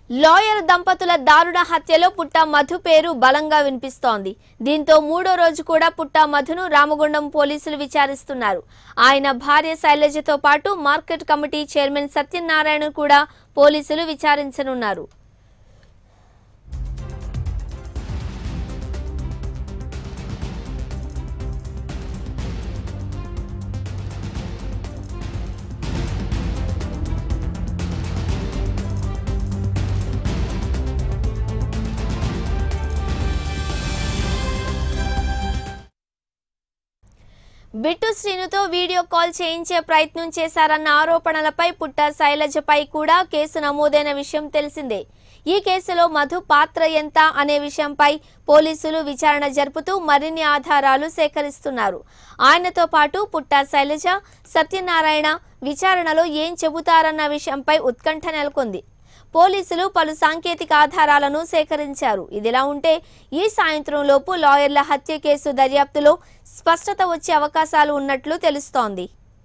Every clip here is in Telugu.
లాయర్ దంపతుల దారుణ హత్యలో పుట్ట మధు పేరు బలంగా వినిపిస్తోంది దీంతో మూడో రోజు కూడా పుట్ట మధును రామగుండం పోలీసులు విచారిస్తున్నారు ఆయన భార్య శైలజతో పాటు మార్కెట్ కమిటీ చైర్మన్ సత్యనారాయణ కూడా పోలీసులు విచారించనున్నారు బిట్టు శ్రీనుతో వీడియో కాల్ చేయించే ప్రయత్నం చేశారన్న ఆరోపణలపై పుట్ట శైలజపై కూడా కేసు నమోదైన విషయం తెలిసిందే ఈ కేసులో మధు పాత్ర ఎంత అనే విషయంపై పోలీసులు విచారణ జరుపుతూ మరిన్ని ఆధారాలు సేకరిస్తున్నారు ఆయనతో పాటు పుట్ట శైలజ సత్యనారాయణ విచారణలో ఏం చెబుతారన్న విషయంపై ఉత్కంఠ నెలకొంది పోలీసులు పలు సాంకేతిక ఆధారాలను సేకరించారు ఇదిలా ఉంటే ఈ సాయంత్రం లోపు లాయర్ల హత్య కేసు దర్యాప్తులో స్పష్టత వచ్చే అవకాశాలు ఉన్నట్లు తెలుస్తోంది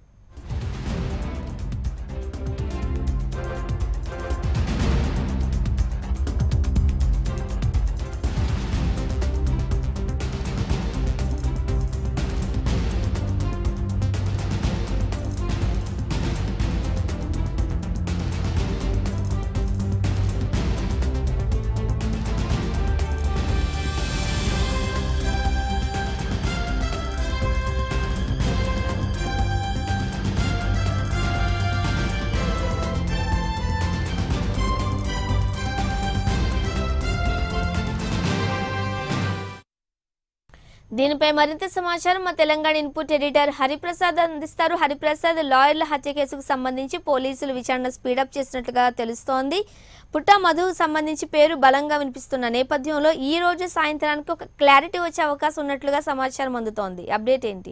దీనిపై మరింత సమాచారం మా తెలంగాణ ఇన్పుట్ ఎడిటర్ హరిప్రసాద్ అందిస్తారు హరిప్రసాద్ లాయర్ల హత్య కేసుకు సంబంధించి పోలీసులు విచారణ స్పీడప్ చేసినట్లుగా తెలుస్తోంది పుట్ట మధుకు సంబంధించి పేరు బలంగా వినిపిస్తున్న నేపథ్యంలో ఈ రోజు సాయంత్రానికి ఒక క్లారిటీ వచ్చే అవకాశం ఉన్నట్లుగా సమాచారం అందుతోంది అప్డేట్ ఏంటి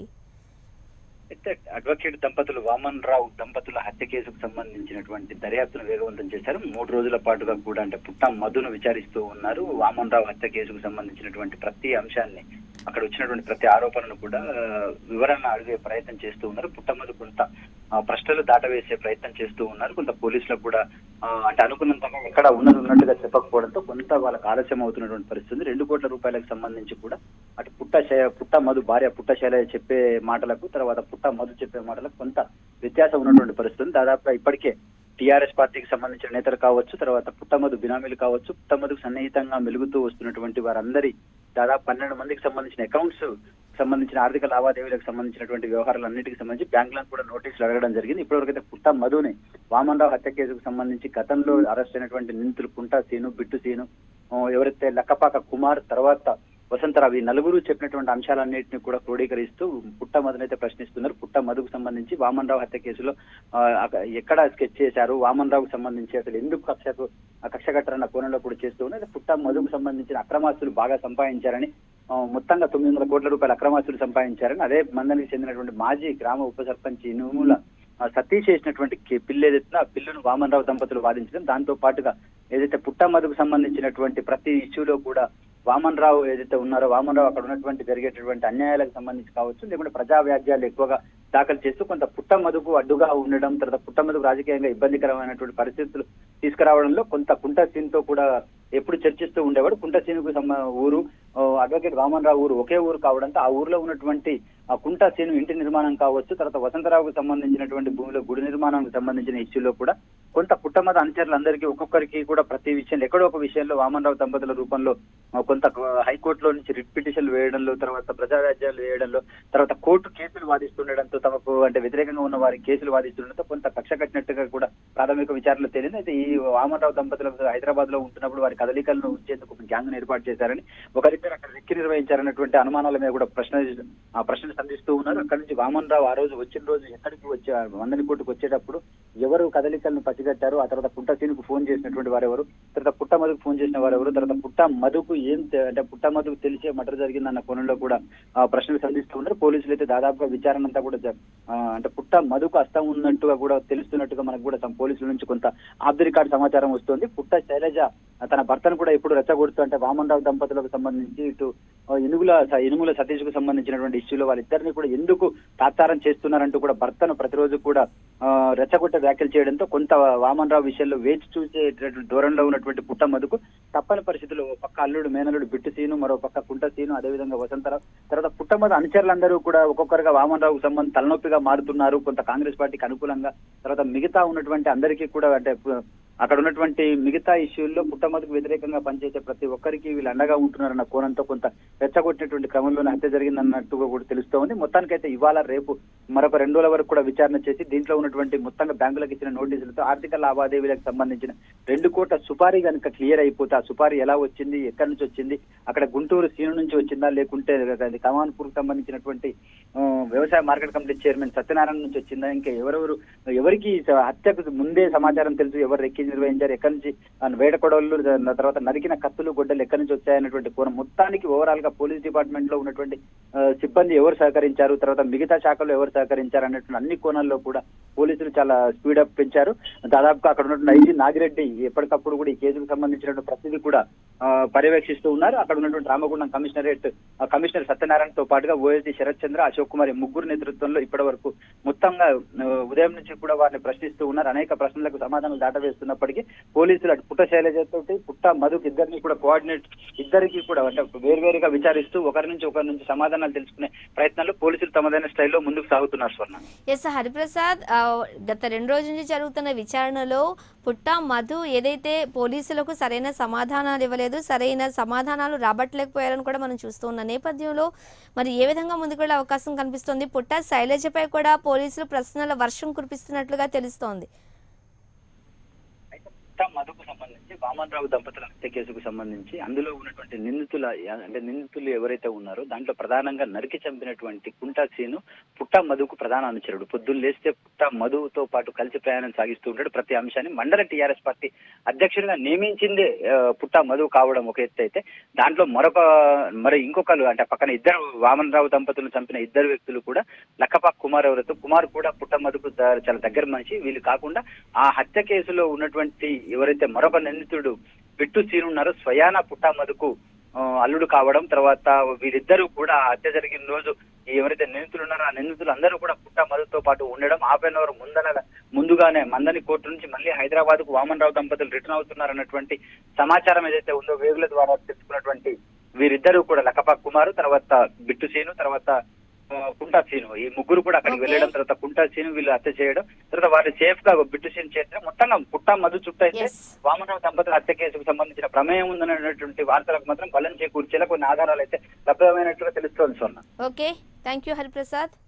అయితే అడ్వకేట్ దంపతులు వామన్ రావు దంపతుల హత్య కేసుకు సంబంధించినటువంటి దర్యాప్తును వేగవంతం చేశారు మూడు రోజుల పాటుగా కూడా అంటే పుట్ట మధును విచారిస్తూ ఉన్నారు వామన్ రావు హత్య కేసుకు సంబంధించినటువంటి ప్రతి అంశాన్ని అక్కడ వచ్చినటువంటి ప్రతి ఆరోపణను కూడా ఆ, వివరణ అడిగే ప్రయత్నం చేస్తూ ఉన్నారు పుట్ట మధు కొంత ఆ, ప్రశ్నలు దాటవేసే ప్రయత్నం చేస్తూ ఉన్నారు కొంత పోలీసులకు కూడా ఆ, అంటే అనుకున్నంతగా ఎక్కడ ఉన్నది ఉన్నట్టుగా చెప్పకపోవడంతో కొంత వాళ్ళకి ఆలస్యం అవుతున్నటువంటి పరిస్థితి ఉంది. రెండు కోట్ల రూపాయలకు సంబంధించి కూడా అటు పుట్ట శై- పుట్ట మధు భార్య పుట్ట శైల చెప్పే మాటలకు తర్వాత పుట్ట మధు చెప్పే మాటలకు కొంత వ్యత్యాసం ఉన్నటువంటి పరిస్థితి ఉంది. దాదాపుగా ఇప్పటికే టీఆర్ఎస్ పార్టీకి సంబంధించిన నేతలు కావచ్చు తర్వాత పుట్టమధు బినామీలు కావచ్చు పుట్టమధుకు సన్నిహితంగా మెలుగుతూ వస్తున్నటువంటి వారందరి దాదాపు పన్నెండు మందికి సంబంధించిన అకౌంట్స్ సంబంధించిన ఆర్థిక లావాదేవీలకు సంబంధించినటువంటి వ్యవహారాలన్నిటికి సంబంధించి బ్యాంకులను కూడా నోటీసులు అడగడం జరిగింది ఇప్పటివరకైతే పుట్ట మధుని వామన్ రావు హత్య కేసుకు సంబంధించి గతంలో అరెస్ట్ అయినటువంటి నిందితులు కుంటా సీను బిట్టు సీను ఆ, ఎవరైతే లక్కపాక కుమార్ తర్వాత వసంతరావు ఈ నలుగురు చెప్పినటువంటి అంశాలన్నింటినీ కూడా క్రోడీకరిస్తూ పుట్ట మధునైతే ప్రశ్నిస్తున్నారు పుట్ట మధుకు సంబంధించి వామన్ రావు హత్య కేసులో ఆ, అక- ఎక్కడ స్కెచ్ చేశారు వామన్ రావుకు సంబంధించి అసలు ఎందుకు కక్షకు ఆ కక్ష కట్టరన్న కోణంలో కూడా చేస్తూ ఉన్నారు పుట్ట మధుకు సంబంధించిన అక్రమాస్తులు బాగా సంపాదించారని ఆ, మొత్తంగా తొమ్మిది వందల కోట్ల రూపాయల అక్రమాస్తులు సంపాదించారని అదే మందనికి చెందినటువంటి మాజీ గ్రామ ఉప సర్పంచ్ ఇనుముల ఆ, సతీష్ చేసినటువంటి కి- పిల్లు ఏదైతే ఆ పిల్లును వామన్ రావు దంపతులు వాదించడం దాంతో పాటుగా ఏదైతే పుట్ట మధుకు సంబంధించినటువంటి ప్రతి ఇష్యూలో కూడా వామన్ రావు ఏదైతే ఉన్నారో వామన్ రావు అక్కడ ఉన్నటువంటి జరిగేటటువంటి అన్యాయాలకు సంబంధించి కావచ్చు లేకుంటే ప్రజా వ్యాజ్యాలు ఎక్కువగా దాఖలు చేస్తూ కొంత పుట్ట మధుకు అడ్డుగా ఉండడం తర్వాత పుట్ట మధుకు రాజకీయంగా ఇబ్బందికరమైనటువంటి పరిస్థితులు తీసుకురావడంలో కొంత కుంట సీన్ తో కూడా ఎప్పుడు చర్చిస్తూ ఉండేవాడు కుంట సీనుకు సంబ- ఊరు ఆ, అడ్వకేట్ వామన్ రావు ఊరు ఒకే ఊరు కావడంతో ఆ ఊర్లో ఉన్నటువంటి ఆ కుంట సీను ఇంటి నిర్మాణం కావచ్చు తర్వాత వసంతరావుకు సంబంధించినటువంటి భూమిలో గుడి నిర్మాణానికి సంబంధించిన ఇష్యూలో కూడా కొంత పుట్టమద అనుచరులందరికీ ఒక్కొక్కరికి కూడా ప్రతి విషయంలో ఎక్కడో ఒక విషయంలో వామన్ రావు దంపతుల రూపంలో ఆ, కొంత హైకోర్టులో నుంచి రిట్ పిటిషన్లు వేయడంలో తర్వాత ప్రజా వ్యాజ్యాలు వేయడంలో తర్వాత కోర్టు కేసులు వాదిస్తుండడంతో తమకు అంటే వ్యతిరేకంగా ఉన్న వారి కేసులు వాదిస్తుండడంతో కొంత కక్ష కట్టినట్టుగా కూడా ప్రాథమిక విచారణలో తేలింది అయితే ఈ వామన్ దంపతులకు హైదరాబాద్ లో ఉంటున్నప్పుడు వారి కదలికలను ఉంచేందుకు ఒక గ్యాంగ్ ఏర్పాటు చేశారని ఒకరిద్దరు అక్కడ రెక్కి నిర్వహించారన్నటువంటి అనుమానాల మీద కూడా ప్రశ్న ఆ ప్రశ్నలు సంధిస్తూ ఉన్నారు అక్కడి నుంచి వామన్ రావు ఆ రోజు వచ్చిన రోజు ఎక్కడికి వచ్చే వందని కోర్టుకు వచ్చేటప్పుడు ఎవరు కదలికలను పసిగట్టారు ఆ తర్వాత పుట్ట సీనుకు ఫోన్ చేసినటువంటి వారెవరు తర్వాత పుట్ట మధుకు ఫోన్ చేసిన వారెవరు తర్వాత పుట్ట మధుకు ఏం తె- అంటే పుట్ట మధుకు తెలిసే మటర్ జరిగిందన్న కోణంలో కూడా ఆ, ప్రశ్నలు సంధిస్తూ ఉన్నారు పోలీసులు అయితే దాదాపుగా విచారణ అంతా కూడా జ- ఆ, అంటే పుట్ట మధుకు అస్తం ఉన్నట్టుగా కూడా తెలుస్తున్నట్టుగా మనకు కూడా some పోలీసుల నుంచి కొంత ఆఫ్ ది రికార్డ్ సమాచారం వస్తుంది పుట్ట శైలజ తన భర్తను కూడా ఎప్పుడు రెచ్చగొడుతూ అంటే వామన్ రావు దంపతులకు సంబంధించి ఇటు ఆ, ఇనుగుల స- ఇనుముల సతీష్ కు సంబంధించినటువంటి ఇష్యూలో వాళ్ళిద్దరిని కూడా ఎందుకు తాత్సారం చేస్తున్నారంటూ కూడా భర్తను ప్రతిరోజు కూడా ఆ, రెచ్చగొట్టే వ్యాఖ్యలు చేయడంతో కొంత ఆ, వామన్ రావు విషయంలో వేచి చూసేటటువంటి ధోరణిలో ఉన్నటువంటి పుట్ట మధుకు తప్పని పరిస్థితుల్లో ఓ పక్క అల్లుడు మేనల్లుడు బిట్టు సీను మరో పక్క కుంట సీను అదేవిధంగా వసంతరావు తర్వాత పుట్టమధు అనుచరులందరూ కూడా ఒక్కొక్కరుగా వామన్ రావుకు సంబంధం తలనొప్పిగా మారుతున్నారు కొంత కాంగ్రెస్ పార్టీకి అనుకూలంగా తర్వాత మిగతా ఉన్నటువంటి అందరికీ కూడా అంటే పు- అక్కడ ఉన్నటువంటి మిగతా ఇష్యూల్లో పుట్టమధుకు వ్యతిరేకంగా పనిచేసే ప్రతి ఒక్కరికి వీళ్ళు అండగా ఉంటున్నారన్న కోణంతో కొంత రెచ్చగొట్టినటువంటి క్రమంలోనే హత్య జరిగిందన్నట్టుగా కూడా తెలుస్తోంది మొత్తానికైతే ఇవాళ రేపు మరొక రెండు రోజుల వరకు కూడా విచారణ చేసి దీంట్లో ఉన్నటువంటి మొత్తంగా బ్యాంకులకు ఇచ్చిన నోటీసులతో ఆర్థిక లావాదేవీలకు సంబంధించిన రెండు కోట్ల సుపారీ కనుక క్లియర్ అయిపోతే ఆ సుపారీ ఎలా వచ్చింది ఎక్కడి నుంచి వచ్చింది అక్కడ గుంటూరు సీను నుంచి వచ్చిందా లేకుంటే అది కమాన్పూర్ సంబంధించినటువంటి ఆ, వ్యవసాయ మార్కెట్ కమిటీ చైర్మన్ సత్యనారాయణ నుంచి వచ్చిందా ఇంకా ఎవరెవరు ఎవరికి స- హత్యకు ముందే సమాచారం తెలుసు ఎవరు రెక్కి నిర్వహించారు ఎక్కడి నుంచి ఆ, వేట కొడవళ్ళు దాని తర్వాత నరికిన కత్తులు గొడ్డలు ఎక్కడి నుంచి వచ్చాయనేటువంటి కోణం మొత్తానికి ఓవరాల్ గా పోలీస్ డిపార్ట్మెంట్ లో ఉన్నటువంటి ఆ, సిబ్బంది ఎవరు సహకరించారు తర్వాత మిగతా శాఖల్లో ఎవరు సహకరించారు అన్నటువంటి అన్ని కోణాల్లో కూడా పోలీసులు చాలా స్పీడ్ అప్ పెంచారు దాదాపుగా అక్కడ ఉన్నటువంటి ఐజీ నాగిరెడ్డి ఎప్పటికప్పుడు కూడా ఈ కేసుకు సంబంధించినటువంటి ప్రతిదీ కూడా ఆ, పర్యవేక్షిస్తూ ఉన్నారు అక్కడ ఉన్నటువంటి రామగుండం కమిషనరేట్ ఆ, కమిషనర్ సత్యనారాయణతో పాటుగా ఓఎస్డీ శరత్ చంద్ర అశోక్ కుమార్ ఈ ముగ్గురు నేతృత్వంలో ఇప్పటి వరకు మొత్తంగా ఆ, ఉదయం నుంచి కూడా వారిని ప్రశ్నిస్తూ ఉన్నారు అనేక ప్రశ్నలకు సమాధానాలు దాటవేస్తున్నప్పటికీ పోలీసులు అటు పుట్ట శైలజతోటి పుట్ట మధుకి ఇద్దరిని కూడా కోఆర్డినేట్ ఇద్దరికి కూడా అంటే వేరువేరుగా విచారిస్తూ ఒకరి నుంచి ఒకరి నుంచి సమాధానాలు తెలుసుకునే ప్రయత్నాలు పోలీసులు తమదైన స్టైల్లో ముందుకు సాగుతున్నారు స్వర్ణ ఎస్ హరిప్రసాద్ ఆ, గత రెండు రోజుల నుంచి జరుగుతున్న విచారణలో పుట్ట మధు ఏదైతే పోలీసులకు సరైన సమాధానాలు ఇవ్వలేదు సరైన సమాధానాలు రాబట్టలేకపోయారని కూడా మనం చూస్తూ ఉన్న నేపథ్యంలో మరి ఏ విధంగా ముందుకు వెళ్ళే అవకాశం కనిపిస్తుంది పుట్ట శైలజపై కూడా పోలీసులు ప్రశ్నల వర్షం కురిపిస్తున్నట్లుగా తెలుస్తోంది అయితే పుట్ట మధుకు సంబంధించి వామన్ రావు దంపతుల హత్య కేసుకు సంబంధించి అందులో ఉన్నటువంటి నిందితుల అంటే నిందితులు ఎవరైతే ఉన్నారో దాంట్లో ప్రధానంగా నరికి చంపినటువంటి కుంటా సీను పుట్ట మధుకు ప్రధాన అనుచరుడు పొద్దున్న లేస్తే పుట్ట మధుతో పాటు కలిసి ప్రయాణం సాగిస్తూ ఉంటాడు ప్రతి అంశాన్ని మండల టీఆర్ఎస్ పార్టీ అధ్యక్షుడిగా నియమించిందే ఆ, పుట్ట మధు కావడం ఒక ఎత్తు అయితే దాంట్లో మరొక మరి ఇంకొకరు అంటే పక్కన ఇద్దరు వామన్ రావు దంపతులను చంపిన ఇద్దరు వ్యక్తులు కూడా లక్కపాక్ కుమార్ ఎవరైతే కుమార్ కూడా పుట్ట మధుకు ద- చాలా దగ్గర మనిషి వీళ్ళు కాకుండా ఆ హత్య కేసులో ఉన్నటువంటి ఎవరైతే మరొక నిందితుడు బిట్టు సీను ఉన్నారో స్వయాన పుట్ట మధుకు ఆ, అల్లుడు కావడం తర్వాత వీరిద్దరూ కూడా ఆ హత్య జరిగిన రోజు ఈ ఎవరైతే నిందితులు ఉన్నారో ఆ నిందితులు అందరూ కూడా పుట్ట మధుతో పాటు ఉండడం ఆపైన వారు ముందన ముందుగానే మందని కోర్టు నుంచి మళ్ళీ హైదరాబాద్ కు వామన్ రావు దంపతులు రిటర్న్ అవుతున్నారు అన్నటువంటి సమాచారం ఏదైతే ఉందో వేగుల ద్వారా తెలుసుకున్నటువంటి వీరిద్దరూ కూడా లక్కపాక్ కుమారు తర్వాత బిట్టు సీను తర్వాత ఆ, కుంటా సీను ఈ ముగ్గురు కూడా అక్కడికి Okay. వెళ్ళడం తర్వాత కుంటా సీను వీళ్ళు హత్య చేయడం తర్వాత వారిని సేఫ్ గా బిట్టు సీను చేస్తే మొత్తంగా పుట్టా మధు చుట్టూ అయితే Yes. వామనరావు దంపతుల హత్య కేసుకు సంబంధించిన ప్రమేయం ఉందనేటువంటి వార్తలకు మాత్రం బలం చేకూర్చేలా కొన్ని ఆధారాలు అయితే లభ్యమైనట్లుగా తెలుస్తోంది సొన్న ఓకే థ్యాంక్ యూ హరిప్రసాద్